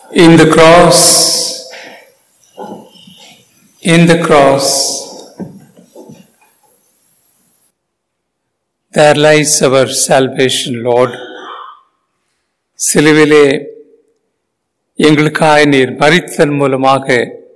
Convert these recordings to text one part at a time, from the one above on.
In the cross, in the cross, there lies our salvation, Lord. சிலுவிலே எங்களுக்காக நீர் மறித்தன் மூலமாக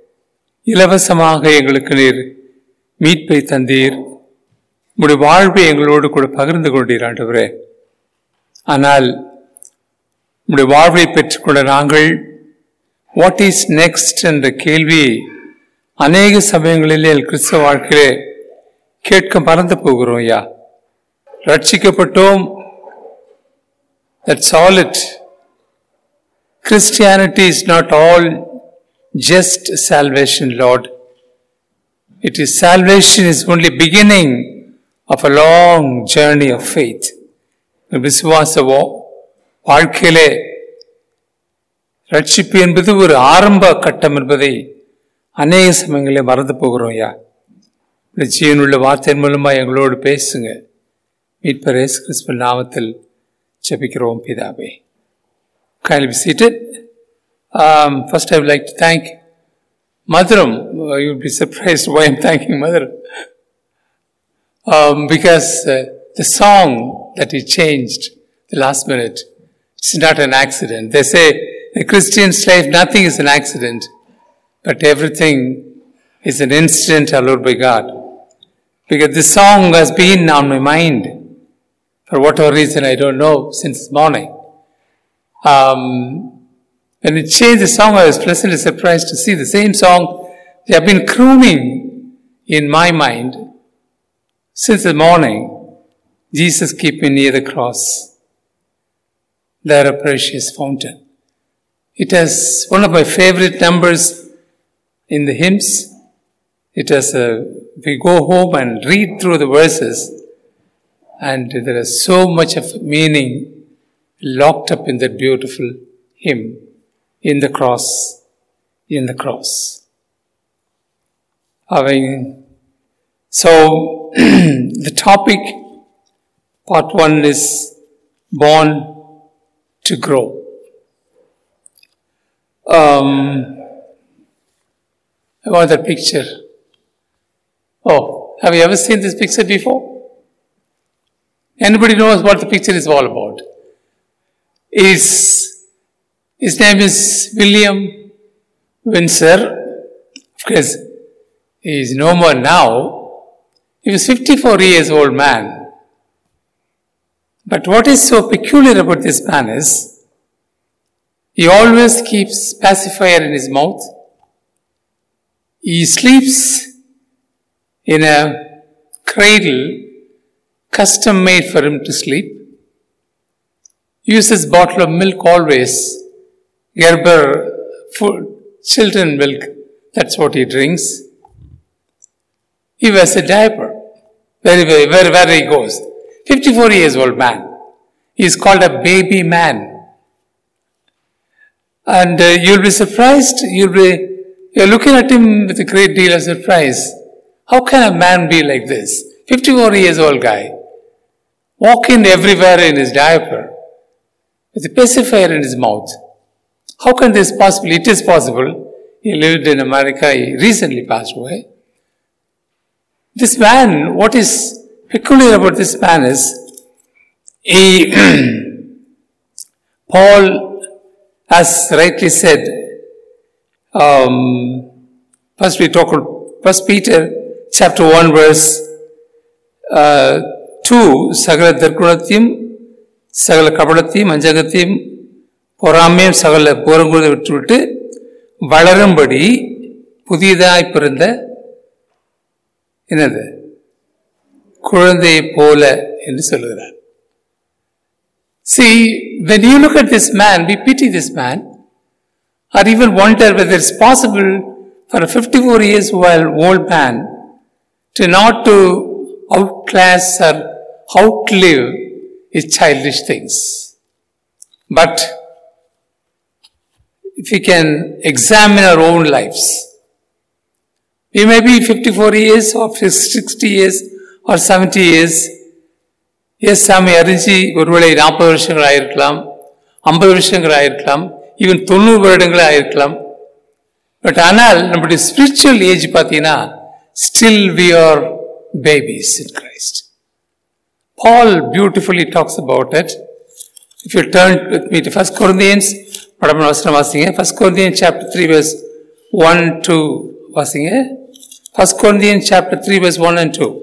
இலவசமாக எங்களுக்கு நீர் மீட்பை தந்தீர் உடைய வாழ்வை எங்களோடு கூட பகிர்ந்து கொண்டீர் ஆண்டவரே ஆனால் உடைய வாழ்வை பெற்றுக்கொண்ட நாங்கள் வாட் இஸ் நெக்ஸ்ட் என்ற கேள்வி அநேக சமயங்களிலே கிறிஸ்தவ வாழ்க்கையிலே கேட்க மறந்து போகிறோம் ஐயா ரட்சிக்கப்பட்டோம் that's all it Christianity is not all just salvation Lord it is salvation is only beginning of a long journey of faith விசுவாச வாழ்க்கையிலே ரட்சிப்பு என்பது ஒரு ஆரம்ப கட்டம் என்பதை அநேக சமயங்களில் மறந்து போகிறோம் ஐயா இந்த ஜீவனுள்ள வார்த்தையின் மூலமாக எங்களோடு பேசுங்க மீட்பர் இயேசு கிறிஸ்துவ நாமத்தில் ஜெபிக்கிறோம் பிதாவே kindly be seated. Um, first, I would like to thank Madhuram. Uh, you'll be surprised why I'm thanking Madhuram. Um, because uh, the song that he changed the last minute, it's not an accident. They say in a Christian's life, nothing is an accident, but everything is an incident allowed by God. Because this song has been on my mind for whatever reason, I don't know, since morning. Um, when it changed the song, I was pleasantly surprised to see the same song they have been crooning in my mind since the morning. Jesus, keep me near the cross, there a precious fountain. It has one of my favorite numbers in the hymns. It has a, we go home and read through the verses, and there is so much of meaning locked up in that beautiful hymn in the cross, in the cross. Having so the topic part one is born to grow. Um, I want that picture. Oh, have you ever seen this picture before? Anybody knows what the picture is all about? is his name is William Windsor. Of course, he is no more now. He was 54 years old man. But what is so peculiar about this man is he always keeps pacifier in his mouth. He sleeps in a cradle custom made for him to sleep uses bottle of milk always. Gerber food, children milk, that's what he drinks. He wears a diaper. Very, very, where, where he goes. 54 years old man. He is called a baby man. And uh, you'll be surprised, you'll be, you're looking at him with a great deal of surprise. How can a man be like this? 54 years old guy. Walking everywhere in his diaper with a pacifier in his mouth. How can this possible? It is possible. He lived in America, he recently passed away. This man, what is peculiar about this man is, he, Paul, as rightly said, um, first we talk about First Peter chapter 1 verse uh, 2, Sagala Dargunatyam சகல கபடத்தையும் அஞ்சகத்தையும் பொறாமையும் சகல போரங்குறதை விட்டுவிட்டு வளரும்படி புதியதாய் பிறந்த என்னது குழந்தையை போல என்று சொல்லுகிறார் See, when you look at this man, we pity this man, or even wonder whether it's possible for a 54 years old man to not to outclass or outlive is childish things. But if we can examine our own lives, we may be 54 years or 60 years or 70 years. Yes சாமி அறிஞ்சு ஒருவேளை நாற்பது வருஷங்கள் ஆயிருக்கலாம் ஐம்பது வருஷங்கள் ஆயிருக்கலாம் even தொண்ணூறு வருடங்களா இருக்கலாம் பட் ஆனால் நம்முடைய ஸ்பிரிச்சுவல் ஏஜ் பார்த்தீங்கன்னா still we are babies in Christ Paul beautifully talks about it if you turn with me to first Corinthians படம் வசனம் வாசிங்க first Corinthian chapter three verse one two வாசிங்க first Corinthian chapter three verse one and two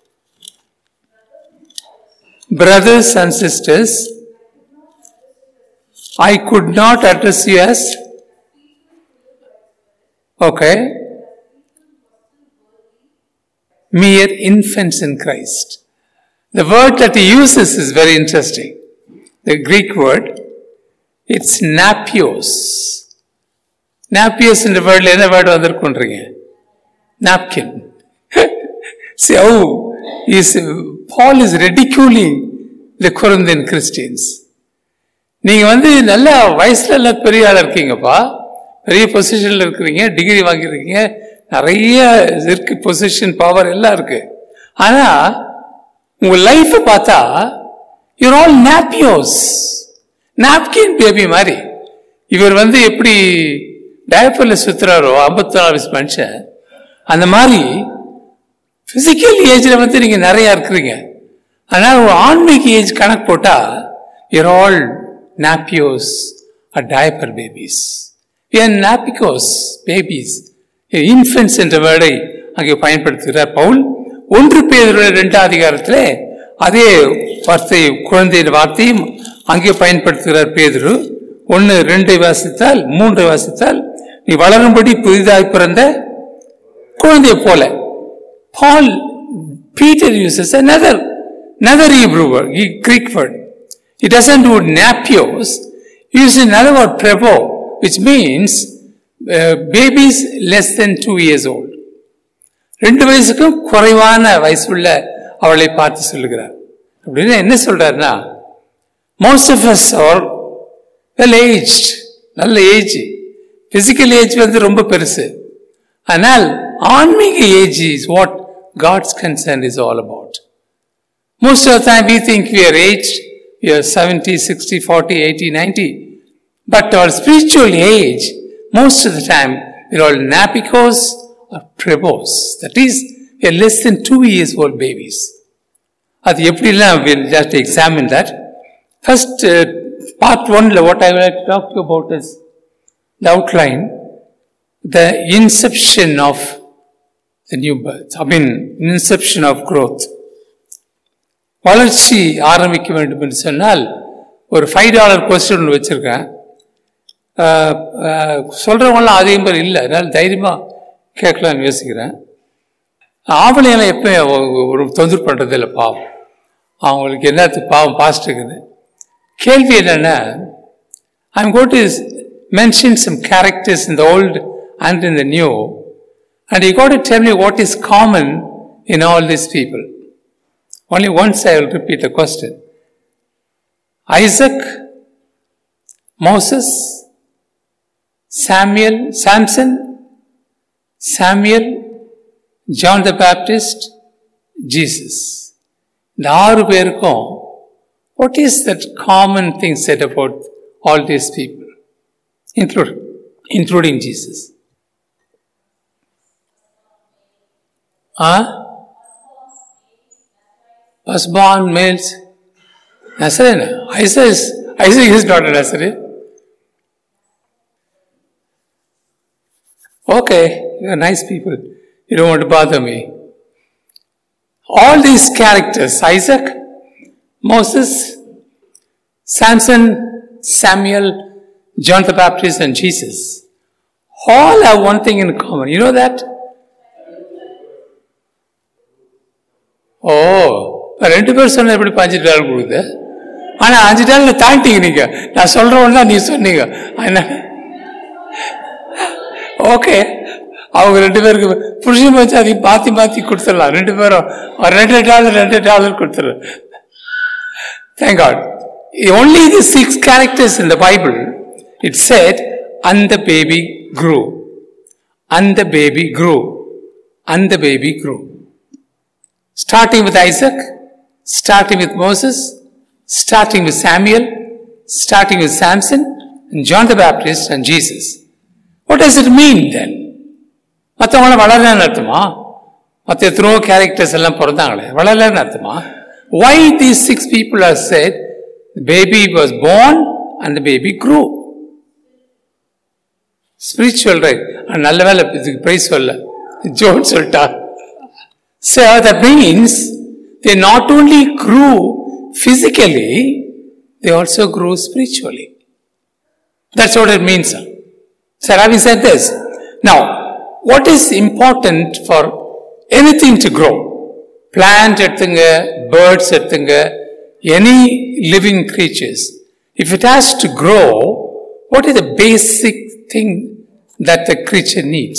Brothers and sisters, I could not address you as okay mere infants in Christ. The word that he uses is very interesting. The Greek word, it's napios. Napios in the word, என்ன word வந்திருக்குன்றீங்க napkin. See how is Paul is ridiculing the Corinthian Christians. நீங்க வந்து நல்ல வயசுல எல்லாம் பெரிய ஆளா இருக்கீங்கப்பா பெரிய பொசிஷன்ல இருக்கிறீங்க டிகிரி வாங்கியிருக்கீங்க நிறைய இருக்கு பொசிஷன் பவர் எல்லாம் இருக்கு ஆனா உங்க லைஃப் பார்த்தா you're all nappies napkin baby மாதிரி இவர் வந்து எப்படி டயப்பர்ல சுத்துறாரோ ஐம்பத்தி நாலு வயசு மனுஷன் அந்த மாதிரி பிசிக்கல் ஏஜ்ல வந்து நீங்க நிறைய இருக்கிறீங்க ஆனால் ஒரு ஆன்மீக ஏஜ் கணக்கு போட்டா you're all nappies a diaper babies ஏன் நாப்பிகோஸ் பேபிஸ் இன்ஃபென்ஸ் என்ற வேர்டை அங்கே பயன்படுத்துகிறார் பவுல் ஒன்று பேர் ரெண்டாம் அதிகாரத்தில் அதே வார்த்தை குழந்தையின் வார்த்தையும் அங்கே பயன்படுத்துகிறார் பேதுரு ஒன்று ரெண்டை வாசித்தால் மூன்றை வாசித்தால் நீ வளரும்படி புதிதாய் பிறந்த குழந்தையை போல Paul, Peter uses another, another Hebrew word, Greek word. He doesn't do napios, he uses another word, prebo, which means uh, babies less than two years old. ரெண்டு வயசுக்கும் குறைவான வயசுள்ள அவளை பார்த்து சொல்லுகிறார் அப்படின்னு என்ன சொல்றாருன்னா most of us are well aged நல்ல age physical age வந்து ரொம்ப பெருசு ஆனால் ஆன்மீக age is what God's concern is all about most of time we think we are age we are seventy sixty forty eighty ninety but our spiritual age most of the time we all nappies are propose that is we are less than two years old babies அது எப்படிலாம் will just examine that first part ஒன்ல what I will talk to about is the outline the inception of the new birth, I mean, inception of growth. வளர்ச்சி ஆரம்பிக்க வேண்டும் என்று சொன்னால் ஒரு five dollar question ஒன்று வச்சுருக்கேன் சொல்கிறவங்களாம் அதிகம் பேர் இல்லை அதனால் தைரியமாக கேட்கலான்னு யோசிக்கிறேன் ஆவணையெல்லாம் எப்போ ஒரு தொந்தரவு பண்ணுறது இல்லை பாவம் அவங்களுக்கு என்னத்துக்கு பாவம் பாஸ்ட் இருக்குது கேள்வி என்னென்னா I'm God is mention some characters in the old and in the new. And you got to tell me what is common in all these people. Only once I will repeat the question. Isaac, Moses, Samuel, Samson, Samuel, John the Baptist, Jesus. இந்த ஆறு பேருக்கும் what is that common thing said about all these people, including, including Jesus? Huh? Firstborn males. Nazarene. Isaac is, Isaac is not a Nazarene. Okay, you are nice people. You don't want to bother me. All these characters Isaac, Moses, Samson, Samuel, John the Baptist, and Jesus all have one thing in common. You know that? ஓ ரெண்டு பேர் சொன்ன எப்படி அஞ்சு dollar கொடுக்குது ஆனா அஞ்சு dollar தாண்டிங்க நீங்க நான் சொல்றவன் தான் நீ சொன்னீங்க ஓகே அவங்க ரெண்டு பேருக்கு புருஷன் வச்சு அதை மாத்தி மாத்தி கொடுத்துடலாம் ரெண்டு பேரும் ரெண்டு டாலர் ரெண்டு டாலர் கொடுத்துரு thank God only the six characters in the Bible, it said, and the baby grew. And the baby grew. And the baby grew. Starting with Isaac, starting with Moses, starting with Samuel, starting with Samson, John the Baptist and Jesus. What does it mean then? மற்றவங்கள வளரலன்னு அர்த்தமா மற்ற எத்தனையோ characters எல்லாம் பிறந்தாங்களே வளரலன்னு அர்த்தமா why these six people are said the baby was born and the baby grew spiritual right நல்ல வேலை இதுக்கு price சொல்ல ஜோன் சொல்லிட்டா so that means they not only grew physically they also grew spiritually that's what it means sir. Sir, having said this, now, what is important for anything to grow? Plant எடுத்துங்க birds எடுத்துங்க any living creatures. If it has to grow, what is the basic thing that the creature needs?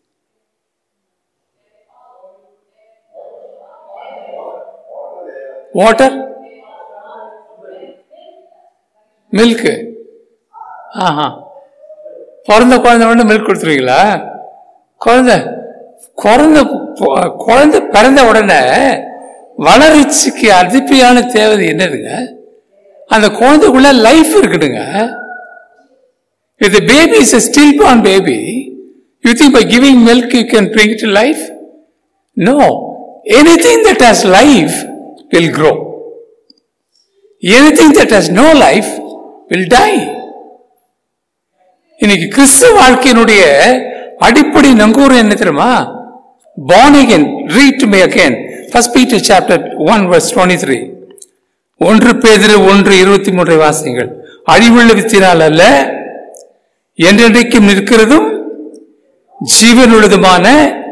Water? Milk? ஆஹா பிறந்த குழந்தை மட்டும் milk கொடுத்துருவீங்களா குழந்தை குழந்தை பொ- குழந்தை பிறந்த உடனே வளர்ச்சிக்கு அதிப்பையான தேவை என்னதுங்க அந்த குழந்தைக்குள்ள லைஃப் இருக்குதுங்க If the baby is a stillborn baby, you think by giving milk you can bring it to life? No. Anything that has life will grow. Anything that has no life will die. இன்னைக்கு கிறிஸ்துவ வாழ்க்கையினுடைய அடிப்படை நங்கூரம் என்ன தெரியுமா born again read to me again first peter chapter 1 verse 23 ஒன்று பேதிரு ஒன்று இருபத்தி மூன்றை வாசிங்கள் அழிவுள்ள வித்தினால் அல்ல என்றென்றைக்கும் நிற்கிறதும் ஜீவனுள்ளதுமான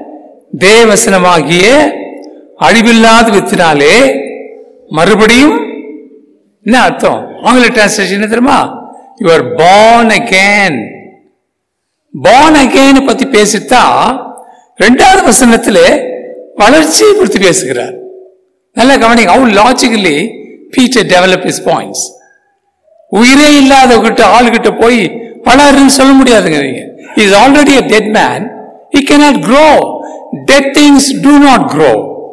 தேவசனமாகிய அழிவில்லாத வித்தினாலே மறுபடியும் என்ன அர்த்தம் ஆங்கில டிரான்ஸ்லேஷன் என்ன தெரியுமா you are born again born again பத்தி பேசித்தா ரெண்டாவது வசனத்துல வளர்ச்சியை குறித்து பேசுகிறார் நல்ல கவனிங்க how logically Peter develop his points உயிரே இல்லாதவகிட்ட ஆளுகிட்ட போய் வளருன்னு சொல்ல முடியாதுங்க நீங்க is already a dead man he cannot grow dead things do not grow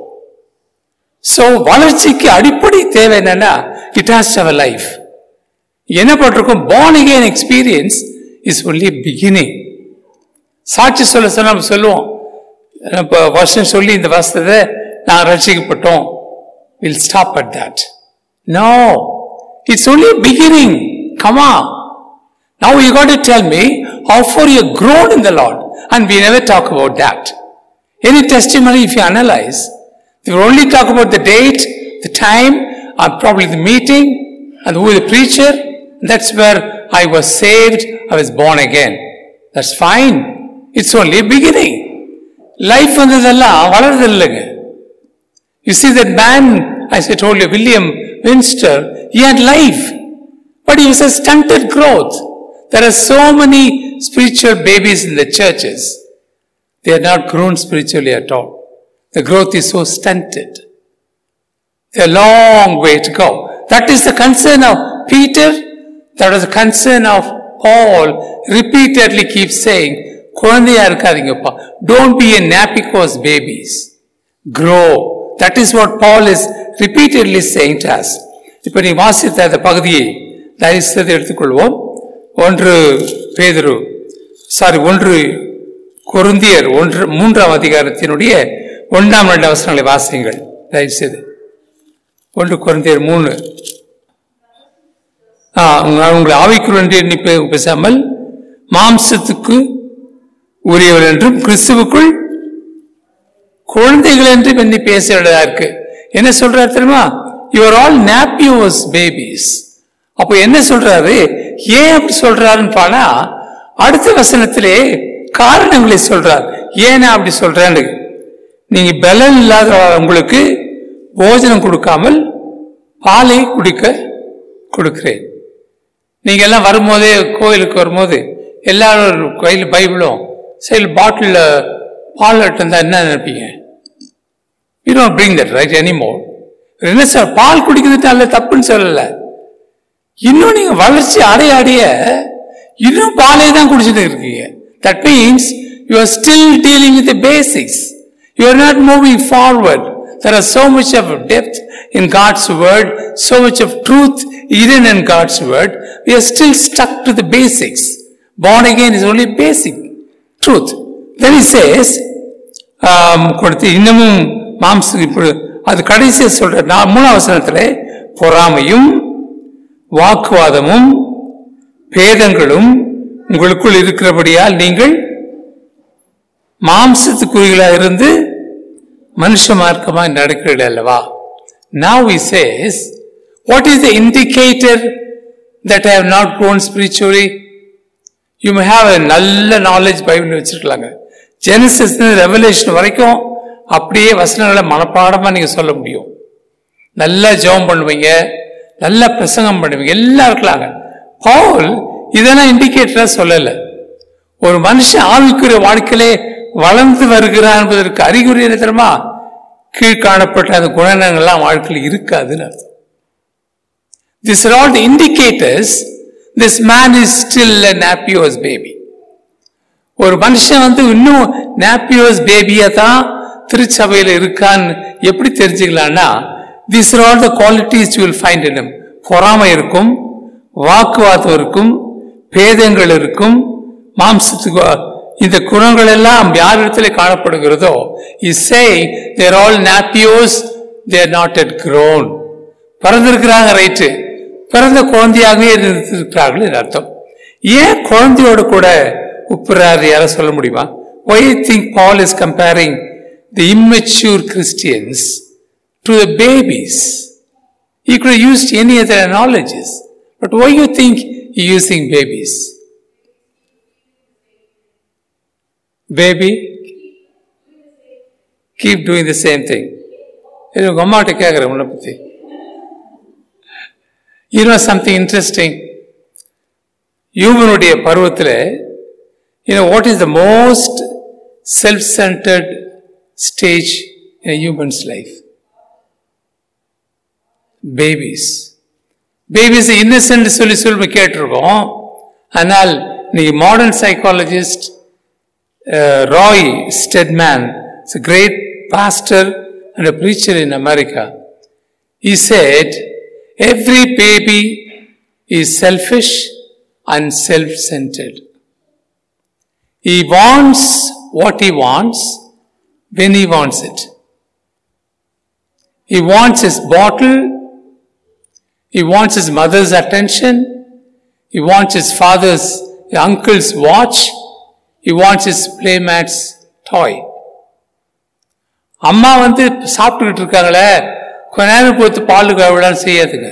so வளர்ச்சிக்கு அடிப்படை தேவை என்னன்னா it has to have a life என்ன போட்டிருக்கும் born again experience is only beginning சாட்சி சொல்ல சொன்னா நம்ம சொல்லுவோம் இப்போ வருஷம் சொல்லி இந்த வருஷத்தை நான் ரட்சிக்கப்பட்டோம் will stop at that no it's only beginning come on now you got to tell me how far you grown in the lord and we never talk about that any testimony if you analyze they will only talk about the date the time or probably the meeting and who is the preacher that's where i was saved i was born again that's fine it's only a beginning life வந்ததெல்லாம் வளருது இல்லைங்க You see that man, as I told you, William Winster, he had life, but he was a stunted growth. There are so many spiritual babies in the churches. They are not grown spiritually at all. The growth is so stunted. A long way to go. That is the concern of Peter. That was the concern of Paul. Repeatedly keeps saying, குழந்தையா இருக்காதீங்கப்பா don't be a nappy-course babies grow that is what paul is repeatedly saying to us இப்ப நீ வாசித்த அந்த பகுதியை தயவு செய்து எடுத்துக்கொள்வோம் ஒன்று பேதுரு சாரி ஒன்று கொருந்தியர் ஒன்று மூன்றாம் அதிகாரத்தினுடைய ஒன்றாம் ரெண்டு அவசரங்களை வாசியுங்கள் தயவு செய்து ஒன்று கொருந்தியர் மூணு ஆ, உங்க- உங்களை ஆவிக்குள் என்று எண்ணி பே- பேசாமல் மாம்சத்துக்கு உரியவர் என்றும் கிறிஸ்துவுக்குள் குழந்தைகள் என்றும் எண்ணி பேச வேண்டியதா இருக்கு என்ன சொல்றாரு தெரியுமா யுவர் ஆல் நாப்பியோஸ் பேபிஸ் அப்போ என்ன சொல்றாரு ஏன் அப்படி சொல்றாருன்னு பானா அடுத்த வசனத்திலே காரணங்களை சொல்றார் ஏன் அப்படி சொல்றேன்னு நீங்க பலன் இல்லாத உங்களுக்கு போஜனம் கொடுக்காமல் பாலை குடிக்க கொடுக்கிறேன் நீங்க எல்லாம் வரும்போதே கோயிலுக்கு வரும்போது எல்லாரும் கையில் பைபிளும் சைடில் பாட்டிலில் பால் இருந்தா என்ன நினைப்பீங்க you don't bring that right anymore என்ன சார் பால் குடிக்கிறது நல்ல தப்புன்னு சொல்லல இன்னும் நீங்க வளர்ச்சி அடைய அடைய இன்னும் பாலே தான் குடிச்சிட்டு இருக்கீங்க that means you are still dealing with basics you are not moving forward there are so much of depth in God's word so much of truth hidden in God's word, we are still stuck to the basics. Born again is only basic truth. Then he says, ஆம், கொடுத்து இன்னமும் மாம்சம் இப்படி அது கடைசியா சொல்ற நான் மூணாம் வசனத்துல பொறாமையும் வாக்குவாதமும் பேதங்களும் உங்களுக்குள் இருக்கிறபடியால் நீங்கள் மாம்சத்துக்குரியர்களாக இருந்து மனுஷ மார்க்கமாக நடக்கிறீர்கள் அல்லவா Now he says, what is the indicator that I have not grown spiritually? You may have a நல்ல knowledge பைபிள் வச்சிருக்கலாங்க ஜெனசிஸ் ரெவலேஷன் வரைக்கும் அப்படியே வசனங்களை மனப்பாடமா நீங்க சொல்ல முடியும் நல்லா ஜெபம் பண்ணுவீங்க நல்லா பிரசங்கம் பண்ணுவீங்க எல்லாம் இருக்கலாங்க பவுல் இதெல்லாம் இண்டிகேட்டரா சொல்லல ஒரு மனுஷன் ஆவிக்குரிய வாழ்க்கையிலே வளர்ந்து வருகிறான் என்பதற்கு அறிகுறி என்ன தெரியுமா கீழ் காணப்பட்ட அந்த குணநலங்கள்லாம் வாழ்க்கையில் இருக்காதுன்னு அர்த்தம் These are all the indicators this man is still a napios baby. ஒரு மனுஷன் வந்து இன்னும் நாப்பியோஸ் பேபியா தான் திருச்சபையில் இருக்கான்னு எப்படி தெரிஞ்சுக்கலாம்னா these are all the qualities you will find in him பொறாமை இருக்கும் வாக்குவாதம் இருக்கும் பேதங்கள் இருக்கும் மாம்சத்துக்கு இந்த குணங்கள் எல்லாம் யார் இடத்துல காணப்படுகிறதோ is say they're all nappies they're not at grown பிறந்திருக்கிறாங்க ரைட்டு பிறந்த குழந்தையாகவே இருந்திருக்கிறார்கள் என்று அர்த்தம் ஏன் குழந்தையோட கூட உப்புறாரு யார சொல்ல முடியுமா why you think paul is comparing the immature christians to the babies he could have used any other analogies but why you think he using babies baby keep doing the same thing இது உங்க அம்மாட்ட கேட்குறேன் உன்னை பத்தி you know something interesting யூவனுடைய பருவத்தில் you know what is the most self-centered stage in a human's life babies babies innocent சொல்லி சொல்லி கேட்டிருக்கோம் ஆனால் இன்னைக்கு modern psychologist Ray Stedman it's a great pastor and a preacher in America. He said, every baby is selfish and self-centered. He wants what he wants when he wants it. He wants his bottle. He wants his mother's attention. He wants his father's, uncle's watch. He wants his playmat's toy. அம்மா வந்து சாப்பிட்டுக்கிட்டு இருக்காங்களே கொஞ்ச நேரம் பொறுத்து பாலுக்கு அழுவிடான்னு செய்யாதுங்க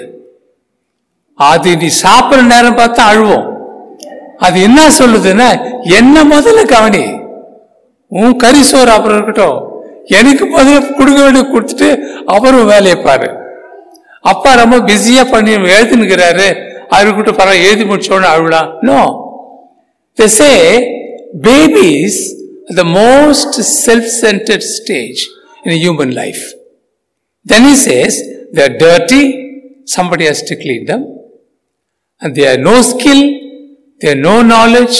அது நீ சாப்பிட்ற நேரம் பார்த்தா அழுவோம் அது என்ன சொல்லுதுன்னா என்ன முதல்ல கவனி உன் கறி சோறு அப்புறம் இருக்கட்டும் எனக்கு முதல்ல கொடுக்க வேண்டிய கொடுத்துட்டு அவரும் வேலையை பாரு அப்பா ரொம்ப பிஸியா பண்ணி எழுதுனுக்கிறாரு அவருக்கிட்ட பரவாயில்ல எழுதி முடிச்சோன்னு அழுவலாம் no they say babies are the most self-centered stage in a human life then he says they're dirty somebody has to clean them and they have no skill they have no knowledge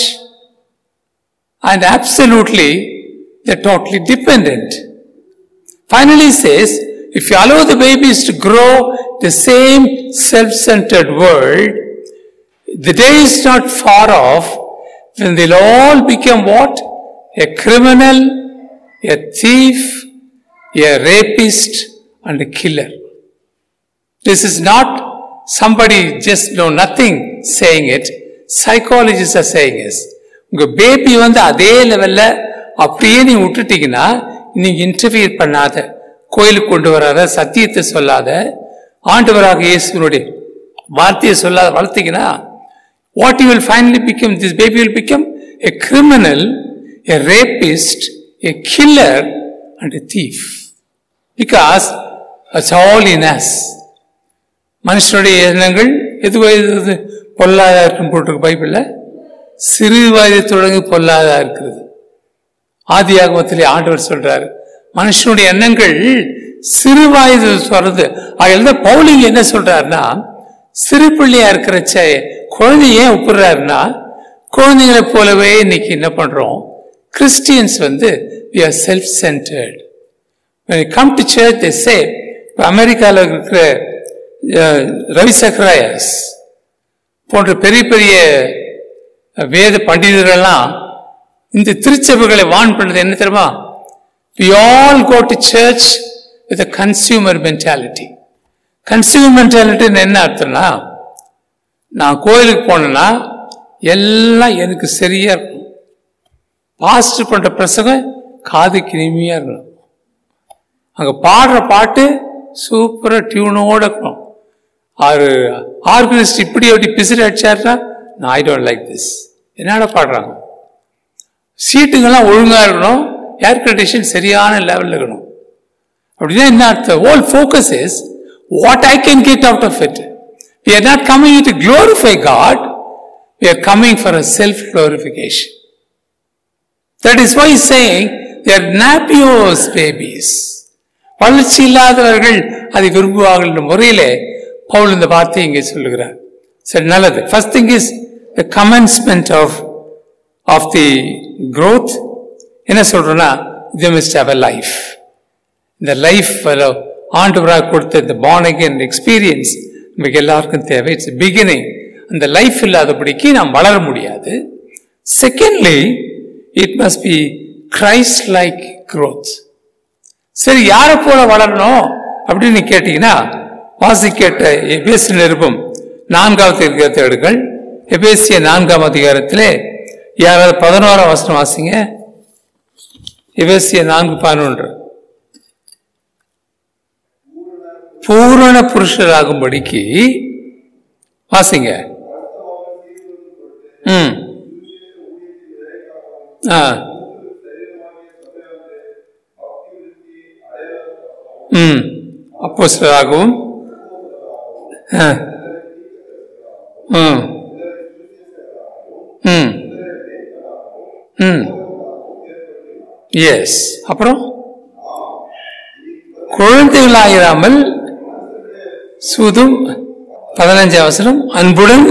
and absolutely they're totally dependent finally he says if you allow the babies to grow the same self-centered world the day is not far off when they'll all become what? A criminal, a thief, a rapist, and a killer. This is not somebody just know nothing saying it. Psychologists are saying this. உங்க baby வந்து அதே லெவல்ல அப்படியே நீ விட்டுட்டீங்கன்னா நீங்க interview பண்ணாத கோயிலுக்கு கொண்டு வராத சத்தியத்தை சொல்லாத ஆண்டவராக இயேசுனுடைய வார்த்தையை சொல்லாத வளர்த்தீங்கன்னா what you will finally become, this baby will become a criminal, a rapist, a killer, and a thief. Because it's all in us. மனுஷனுடைய எண்ணங்கள் எது வயது பொல்லாதா இருக்கும் போட்டிருக்கு பைபிள்ல சிறு வயது தொடங்கி பொல்லாதா இருக்கிறது ஆதி ஆகமத்திலே ஆண்டவர் சொல்றாரு மனுஷனுடைய எண்ணங்கள் சிறு வயது சொல்றது அதில் தான் பவுலிங் என்ன சொல்றாருன்னா சிறு பிள்ளையா இருக்கிறச்ச குழந்தை ஏன் ஒப்புறாருன்னா குழந்தைங்களை போலவே இன்னைக்கு என்ன பண்றோம் கிறிஸ்டியன்ஸ் வந்து we are self centered come to church they say இப்போ அமெரிக்காவில் இருக்கிற அஹ், ரவி சக்கராயஸ் போன்ற பெரிய பெரிய வேத பண்டிதர்கள்லாம் இந்த திருச்சபைகளை வான் பண்ணது என்ன தெரியுமா we all go to church with a consumer mentality consumer mentality என்ன அர்த்தம்னா நான் கோயிலுக்கு போனேன்னா எல்லாம் எனக்கு சரியா இருக்கும் பாஸ்டர் பண்ற பிரசங்கம் காதுக்கு இனிமையா இருக்கணும் அங்க பாடுற பாட்டு சூப்பரா டியூனோட இருக்கணும் ஆறு ஆர்கனிஸ்ட் இப்படி அப்படி பிசிறு அடிச்சாருன்னா நான் ஐ டோன்ட் லைக் திஸ் என்னடா பாடுறாங்க சீட்டுங்கெல்லாம் ஒழுங்கா இருக்கணும் ஏர் கண்டிஷன் சரியான லெவலில் இருக்கணும் அப்படின்னா என்ன அர்த்தம் all focus is what I can get out of it we are not coming to glorify God we are coming for a self glorification that is why saying they're nappies babies வளர்ச்சி இல்லாதவர்கள் அதை விரும்புவார்கள் என்ற முறையிலே பவுல் இந்த வார்த்தையை இங்கே சொல்லுகிறார் சரி நல்லது first thing is the commencement of of the growth என்ன சொல்றோம்னா இது மிஸ்ட் ஹவ் அ லைஃப் இந்த லைஃப் ஆண்டவராக கொடுத்த இந்த பானகன் எக்ஸ்பீரியன்ஸ் நமக்கு எல்லாருக்கும் தேவை இட்ஸ் பிகினிங் அந்த லைஃப் இல்லாதபடிக்கு நாம் வளர முடியாது secondly it must be Christ like growth சரி யாரை போல வளரணும் அப்படின்னு கேட்டீங்கன்னா வாசி கேட்ட எபேசி நிருபம் நான்காவது அதிகாரத்தேடுகள் எபேசிய நான்காம் அதிகாரத்திலே யாராவது பதினோராம் வசனம் வாசிங்க எபேசிய நான்கு பதினொன்று பூரண புருஷராகும்படிக்கு வாசிங்க ம் ஆ ம் அப்போஸ்தலராகவும் ஆ. ம் ம் ம் எஸ் அப்புறம் குழந்தைகளாயிராமல் சூதும் பதினஞ்சு அவசரம் அன்புடன்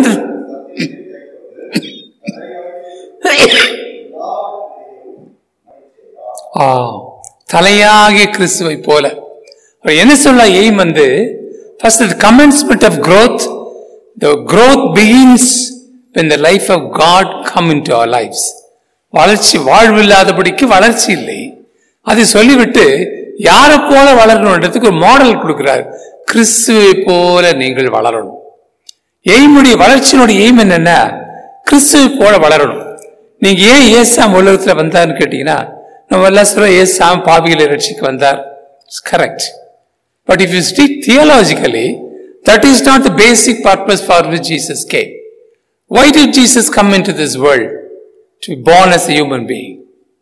ஆ தலையாகிய கிறிஸ்துவை போல அவர் என்ன சொல்ல எய்ம் வந்து first commencement of growth the growth begins when the life of God come into our lives வளர்ச்சி வாழ்வில்லாதபடிக்கு வளர்ச்சி இல்லை அதை சொல்லிவிட்டு யாரை போல வளரணுன்றதுக்கு ஒரு மாடல் கொடுக்கிறார் கிறிஸ்துவை போல நீங்கள் வளரணும் எய்முடைய வளர்ச்சியினுடைய எய்ம் என்னன்னா கிறிஸ்துவை போல வளரணும் நீங்க ஏன் ஏசாம் உலகத்துல வந்தார்னு கேட்டீங்கன்னா நம்ம எல்லாம் சொல்றோம் ஏசாம் பாவிகளை ரட்சிக்க வந்தார் correct but if you speak theologically that is not the basic purpose for which Jesus came Why did Jesus come into this world? To be born as a human being.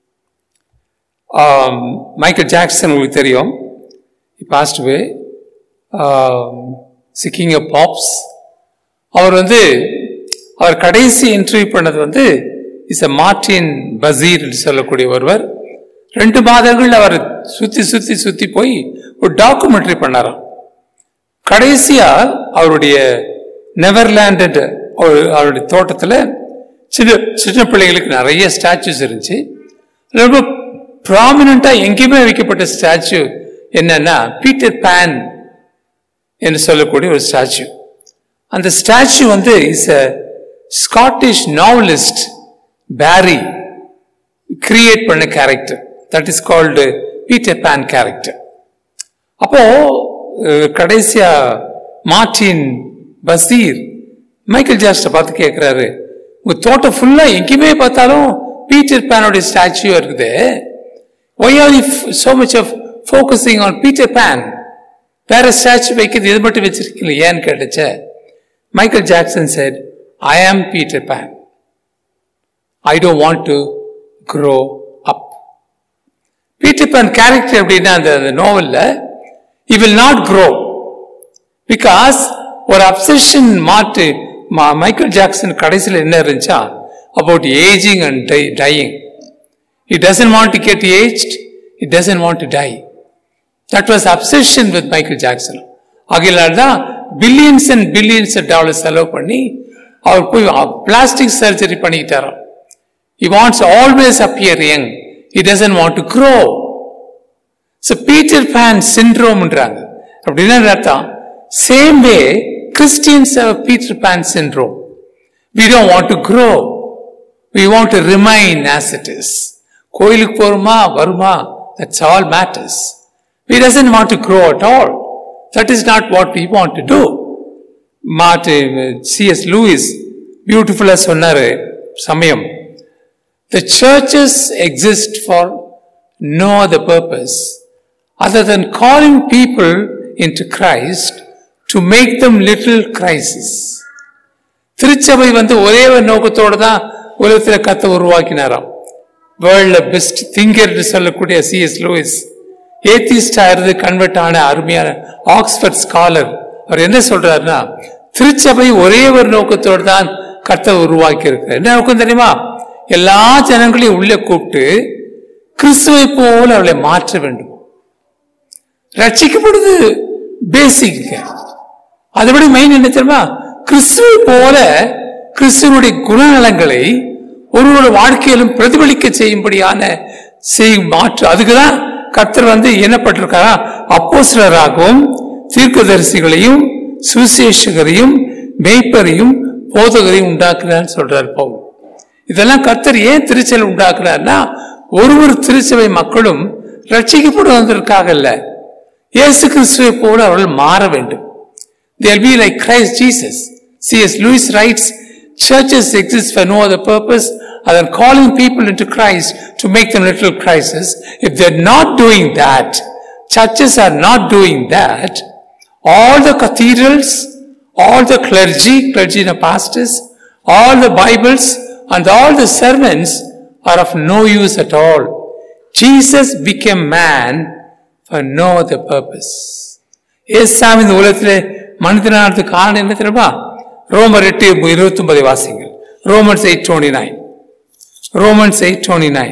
Um, Michael Jackson உங்களுக்கு தெரியும் past வே சிக்கிங் பாப்ஸ் அவர் வந்து அவர் கடைசி interview பண்ணது வந்து is a Martin Basheer என்று சொல்லக்கூடிய ஒருவர் ரெண்டு மாதங்கள் அவர் சுத்தி சுத்தி சுத்தி போய் ஒரு டாக்குமெண்ட்ரி பண்ணாராம் கடைசியா அவருடைய நெவர்லேண்ட் என்ற ஒரு அவருடைய தோட்டத்துல சின்ன சின்ன பிள்ளைகளுக்கு நிறைய ஸ்டாச்சுஸ் இருந்துச்சு ரொம்ப ப்ராமினா எங்கேயுமே வைக்கப்பட்ட ஸ்டாச்சு என்னன்னா பீட்டர் பேன் என்று சொல்லக்கூடிய ஒரு ஸ்டாச்சு அந்த ஸ்டாச்சு வந்து is a Scottish novelist Barrie create பண்ண character that is called Peter Pan character அப்போ அஹ், கடைசியா மார்டின் பசீர் மைக்கேல் ஜாஸ்ட பார்த்து கேட்கிறாரு உங்க தோட்டம் ஃபுல்லா எங்கேயுமே பார்த்தாலும் பீட்டர் பேனோட ஸ்டாச்சு இருக்குது why are you so much of focusing on Peter Pan வேற ஸ்டாச்சு வைக்கிறது இது மட்டும் வச்சிருக்கீங்க ஏன்னு கேட்டுச்ச Michael Jackson said I am Peter Pan I don't want to grow up Peter Pan character எப்படின்னா அந்த அந்த நோவல்ல he will not grow because ஒரு அப்சஷன் மாற்று மா- மைக்கேல் ஜாக்சன் கடைசியில் என்ன இருந்துச்சா about ageing and die dying it doesn't want to get aged it doesn't want to die that was obsession with Michael Jackson ஆகையினால தான் பில்லியன்ஸ் அண்ட் பில்லியன்ஸ் டாலர் செலவு பண்ணி அவர் போய் பிளாஸ்டிக் சர்ஜரி பண்ணிக்கிட்டாராம் he wants always appear young he doesn't want to grow so Peter Pan சிண்ட்ரோம்ன்றாங்க அப்படின்னா என்ன அர்த்தம் Same way, Christians have Peter Pan syndrome. We don't want to grow. We want to remain as it is. கோயிலுக்கு போறோமா வருமா that's all matters. We doesn't want to grow at all. That is not what we want to do. Martin CS Lewis பியூட்டிஃபுல்லாக சொன்னார் சமயம் The churches exist for no other purpose other than calling people into Christ to make them little Christs. திருச்சபை வந்து ஒரே ஒரு நோக்கத்தோடு தான் உலகத்தில் கத்த உருவாக்கினாராம் வேர்ல்ட்ல பெஸ்ட் திங்கர் சொல்லக்கூடிய சிஎஸ் லூயிஸ் ஏத்திஸ்டா இருந்து கன்வெர்ட் ஆன அருமையான ஆக்ஸ்போர்ட் ஸ்காலர் அவர் என்ன சொல்றாருன்னா திருச்சபை ஒரே ஒரு நோக்கத்தோடு தான் கத்த உருவாக்கி இருக்கு என்ன நோக்கம் தெரியுமா எல்லா ஜனங்களையும் உள்ளே கூப்பிட்டு கிறிஸ்துவை போல அவளை மாற்ற வேண்டும் ரட்சிக்கப்படுது பேசிக் அதை விட மெயின் என்ன தெரியுமா கிறிஸ்துவை போல கிறிஸ்துவனுடைய குணநலங்களை ஒருவரோட வாழ்க்கையிலும் பிரதிபலிக்க செய்யும்படியான செய்யும் மாற்று அதுக்குதான் கர்த்தர் வந்து என்னப்பட்டிருக்காரா அப்போஸ்லராகவும் தீர்க்கதரிசிகளையும் சுவிசேஷகரையும் மெய்ப்பரையும் போதகரையும் உண்டாக்குறான்னு சொல்றார் பவுல் இதெல்லாம் கர்த்தர் ஏன் திருச்சல் உண்டாக்குறாருன்னா ஒரு ஒரு திருச்சபை மக்களும் ரட்சிக்கப்படுவதற்காக அல்ல இயேசு கிறிஸ்துவை போல அவர்கள் மாற வேண்டும் they'll be like Christ Jesus. C.S. Lewis writes, churches exist for no other purpose other than calling people into Christ to make them little Christs. If they're not doing that, churches are not doing that, all the cathedrals, all the clergy, clergy and pastors, all the Bibles and all the sermons are of no use at all. Jesus became man for no other purpose. ஏசாமி இந்த உலகத்தில் மனிதனானதுக்கு காரணம் என்ன தெரியுமா ரோமர் எட்டு இருபத்தி ஒன்பதை வாசிங்கள் Romans eight twenty nine Romans eight twenty nine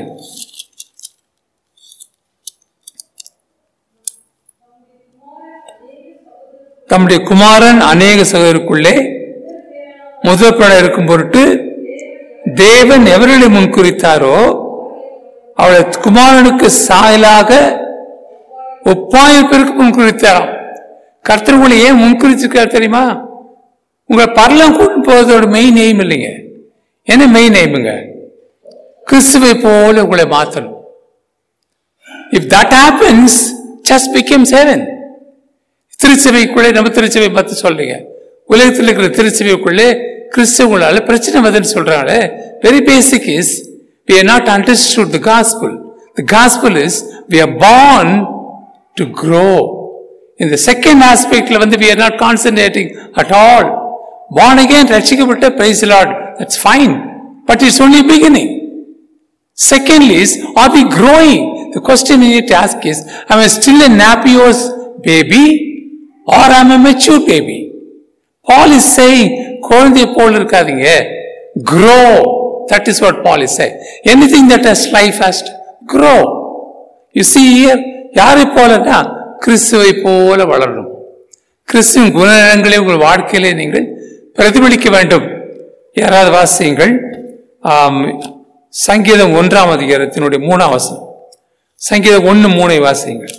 தம்முடைய குமாரன் அநேக சகோதரருக்குள்ளே முதற்பட இருக்கும் பொருட்டு தேவன் எவர்களை முன்குறித்தாரோ அவளை குமாரனுக்கு சாயலாக ஒப்பாயிருப்பிற்கு முன்குறித்தாராம் கர்த்தர் உங்களை ஏன் முன்குறிச்சிருக்கார் தெரியுமா உங்களை பரலம் கூட்டு போவதோட மெயின் எய்ம் இல்லைங்க என்ன மெயின் எய்முங்க கிறிஸ்துவை போல உங்களை மாற்றணும் if that happens just become seven திருச்சபைக்குள்ளே நம்ம திருச்சபை பார்த்து சொல்றீங்க உலகத்தில் இருக்கிற திருச்சபைக்குள்ளே கிறிஸ்தவங்களால பிரச்சனை வருதுன்னு சொல்றாங்களே very basic is we are not understood the gospel the gospel is we are born to grow இந்த செகண்ட் ஆஸ்பெக்ட்ல வந்து we are not concentrating at all born again ரட்சிக்கப்பட்ட praise Lord that's fine but it's only beginning Secondly is, are we growing? The question you need to ask is, am I still a Napios baby or am I a mature baby? Paul is saying, குழந்தைய போல் இருக்காதீங்க grow that is what Paul is saying anything that has life has to grow you see here யாரை போலன்னா கிறிஸ்துவை போல வளரணும் கிறிஸ்துவின் குணநலங்களை உங்கள் வாழ்க்கையிலே நீங்கள் பிரதிபலிக்க வேண்டும் யாராவது வாசியுங்கள் ஆம், சங்கீதம் ஒன்றாம் அதிகாரத்தினுடைய மூணாம் வசனம் சங்கீதம் ஒன்று மூணை வாசியுங்கள்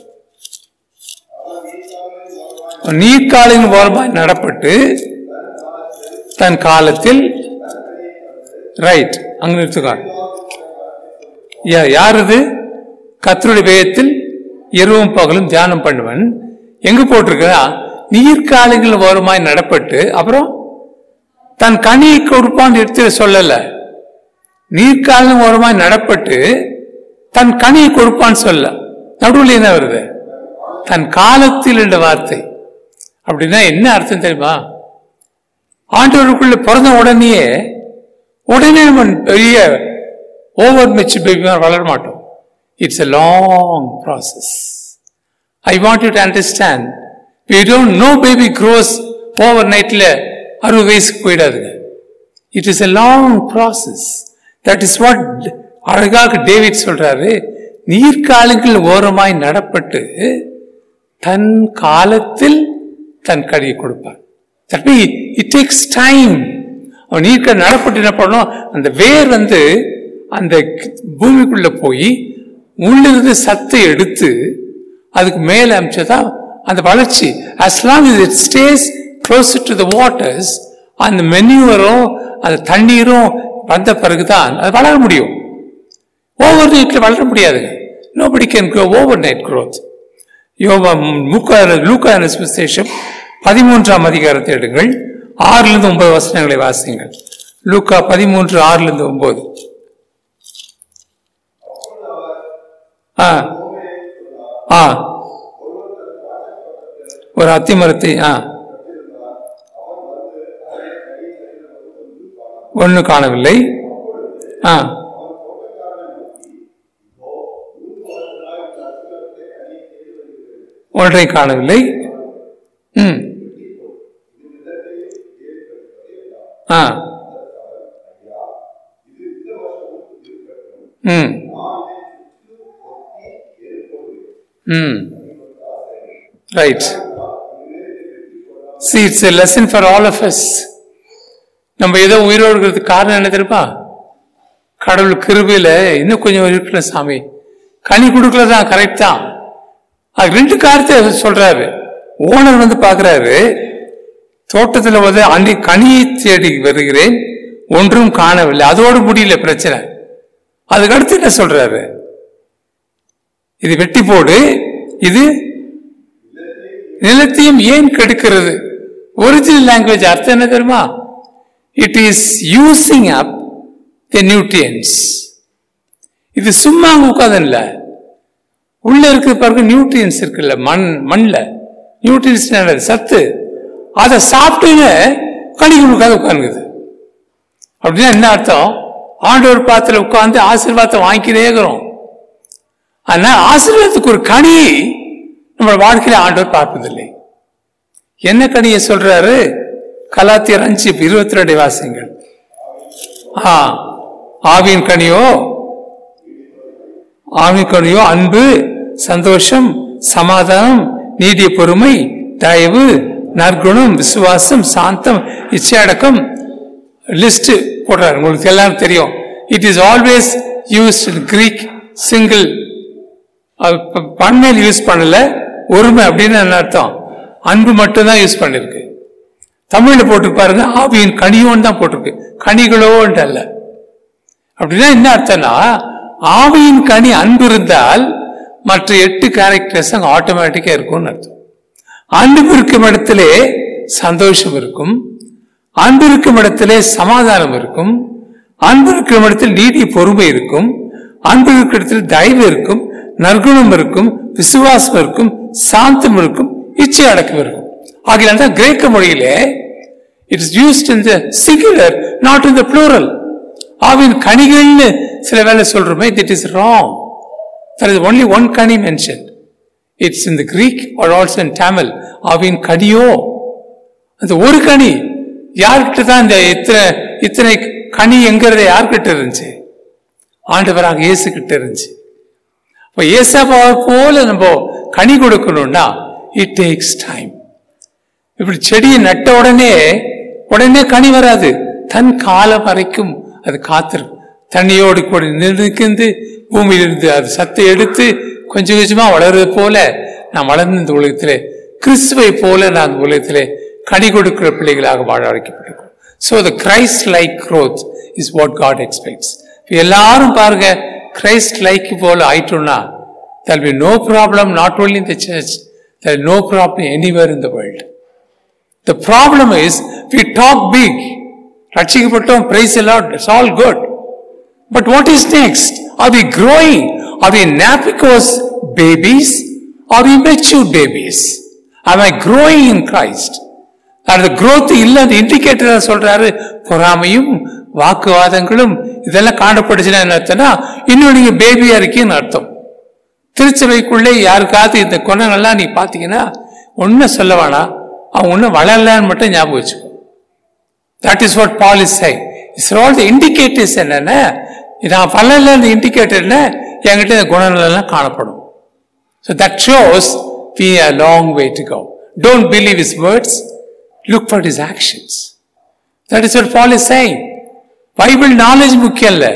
நீர்க்காலின் ஓரமாய் நடப்பட்டு தன் காலத்தில் ரைட் அங்க நிறுத்துக்கான் யா- யார் இது கத்தருடைய வேகத்தில் இரவும் பகலும் தியானம் பண்ணுவன் எங்க போட்டிருக்கா நீர்க்காலங்கள் ஓரமாய் நடப்பட்டு அப்புறம் தன் கனியை கொடுப்பான்னு எடுத்து சொல்லல நீர்க்காலம் ஓரமாய் நடப்பட்டு தன் கனியை கொடுப்பான்னு சொல்ல நடுவில் என்ன வருது தன் காலத்தில் என்ற வார்த்தை அப்படின்னா என்ன அர்த்தம் தெரியுமா ஆண்டவருக்குள்ள பிறந்த உடனேயே உடனே நம்ம பெரிய ஓவர் மெச்சு பேபி வளர மாட்டோம் it's a long process I want you to understand we don't know baby grows over நைட்ல அறுபது வயசுக்கு போயிடாதுங்க it is a long process that is what அழகாக டேவிட் சொல்றாரு நீர்க்காலங்கள் ஓரமாய் நடப்பட்டு தன் காலத்தில் தன் கடியை கொடுப்பான் that me it takes time அவன் நீர்க்க நடப்பட்டு என்ன பண்ணணும் அந்த வேர் வந்து அந்த பூமிக்குள்ள போய் உள்ளிருந்து சத்தை எடுத்து அதுக்கு மேல அமைச்சதான் அந்த வளர்ச்சி as long as it stays closer to the waters அந்த மென்யூவரும் அந்த தண்ணீரும் வந்த பிறகுதான் அது வளர முடியும் ஓவர் நைட்ல வளர முடியாதுங்க nobody can grow overnight growth யோபா லூக்கா லூக்கா விசேஷம் பதிமூன்றாம் அதிகாரத்தை எடுங்கள் ஆறிலிருந்து ஒன்பது வசனங்களை வாசிங்கள் லூக்கா பதிமூன்று ஆறிலிருந்து ஒன்பது ஆ ஆ ஒரு அத்திமரத்தை ஆ ஒண்ணு காணவில்லை ஆ ஒன்றை காணவில்லை ம் ah hmm hmm right see it's a lesson for all of us நம்ம ஏதோ உயிரோடு இருக்கிறதுக்கு காரணம் என்ன தெரியுமா கடவுள் கிருபையில இன்னும் கொஞ்சம் இருக்கிற சாமி கனி கொடுக்கலதான் கரெக்ட் தான் அது ரெண்டு காரியத்தை அவர் சொல்றாரு ஓனர் வந்து பாக்குறாரு தோட்டத்துல வந்து அன்னி கனியை தேடி வருகிறேன் ஒன்றும் காணவில்லை அதோடு முடியல பிரச்சனை அதுக்கு அடுத்து என்ன சொல்றாரு இது வெட்டி போடு இது நிலத்தையும் ஏன் கெடுக்கிறது ஒரிஜினல் லாங்குவேஜ் அர்த்தம் என்ன தெரியுமா it is using up the nutrients இது சும்மா அங்க உட்காதுல்ல உள்ள இருக்கிற பாருங்க நியூட்ரியன்ஸ் இருக்குல்ல மண் மண்ணில் நியூட்ரியன்ஸ் சத்து அதை சாப்பிட்டுன்னு கனி கொடுக்காத உட்காந்துக்குது அப்படின்னா என்ன அர்த்தம் ஆண்டவர் பாத்திர உட்கார்ந்து ஆசீர்வாதத்தை வாங்கிக்கிட்டே இருக்கிறோம் ஆனா ஆசீர்வாதத்துக்கு ஒரு கனி நம்ம வாழ்க்கையில ஆண்டவர் பார்ப்பதில்லை என்ன கனியை சொல்றாரு கலாத்தியர் அஞ்சு இருபத்தி ரெண்டு வாசியங்கள் ஆ ஆவியின் கனியோ ஆவின் கனியோ அன்பு சந்தோஷம் சமாதானம் நீடிய பொறுமை தயவு நற்குணம் விசுவாசம் சாந்தம் இச்சையடக்கம் லிஸ்ட் போடுறாரு உங்களுக்கு எல்லாம் தெரியும் it is always use in Greek single பன்மையில் யூஸ் பண்ணல ஒருமை அப்படின்னு என்ன அர்த்தம் அன்பு மட்டும்தான் யூஸ் பண்ணிருக்கு தமிழ்ல போட்டு பாருங்க ஆவியின் கனியோன்னு தான் போட்டிருக்கு கனிகளோன்ட்டு அல்ல அப்படின்னா என்ன அர்த்தம்னா ஆவியின் கனி அன்பு இருந்தால் மற்ற எட்டு கேரக்டர்ஸ் அங்க ஆட்டோமேட்டிக்கா இருக்கும்னு அர்த்தம் அன்பு இருக்கும் இடத்திலே சந்தோஷம் இருக்கும் அன்பு இருக்கும் இடத்திலே சமாதானம் இருக்கும் அன்பு இருக்கும் இடத்தில் நீடிய பொறுமை இருக்கும் அன்பு இருக்கிற இடத்தில் தயவு இருக்கும் நற்குணம் இருக்கும் விசுவாசம் இருக்கும் சாந்தம் இருக்கும் இச்சை அடக்கம் இருக்கும் ஆகிய தான் கிரேக்க மொழியிலே it is used in the singular not in the plural ஆவின் கனிகள்னு சில வேலை சொல்றோமே that is wrong there is only one kani mentioned it's in the greek or also in tamil ஆவின் கனியோ அந்த ஒரு கனி யார்கிட்ட தான் இந்த இத்தனை இத்தனை கனி எங்கிறத யார்கிட்ட இருந்துச்சு ஆண்டவராக இயேசு கிட்ட இருந்துச்சு இப்போ ஏசாபாவை போல நம்ம கனி கொடுக்கணும்னா இட் டேக்ஸ் டைம் இப்படி செடியை நட்ட உடனே உடனே கனி வராது தன் காலம் வரைக்கும் அது காத்திருக்கும் தண்ணியோடு கூட நிற்கிந்து பூமியிலிருந்து அது சத்தை எடுத்து கொஞ்சம் கொஞ்சமா வளர்றது போல நான் வளர்ந்த இந்த உலகத்திலே கிறிஸ்துவை போல நான் இந்த உலகத்திலே கனி கொடுக்கிற பிள்ளைகளாக வாழ அழைக்கப்பட்டிருக்கோம் so the Christ like growth is what God expects எல்லாரும் பாருங்க கிரைஸ்ட் லைக் போல ஆயிட்டோம்னா there will be no problem not only in the church there is no problem anywhere in the world the problem is we talk big ரட்சிக்கப்பட்டோம் praise the lord it's all good but what is next are we growing are we napicos babies are we mature babies am i growing in christ அந்த growth இல்ல அந்த indicator சொல்றாரு பொறாமையும் வாக்குவாதங்களும் இதெல்லாம் காணப்படுச்சுன்னா என்ன அர்த்தம்னா இன்னும் நீங்க பேபியா இருக்கீங்கன்னு அர்த்தம் திருச்சபைக்குள்ளே யாருக்காவது இந்த குணங்கள்லாம் நீ பார்த்தீங்கன்னா ஒன்றும் சொல்ல வேணாம் அவன் ஒன்றும் வளரலன்னு மட்டும் ஞாபகம் வச்சுக்கோ that is what Paul is say it's all the indicators என்னென்ன நான் வளரல இந்த இண்டிகேட்டர் என்ன என்கிட்ட இந்த குணங்கள்லாம் காணப்படும் so that shows we a லாங் way to go don't believe his words look for his actions that is what Paul is saying Bible knowledge முக்கியம் இல்லை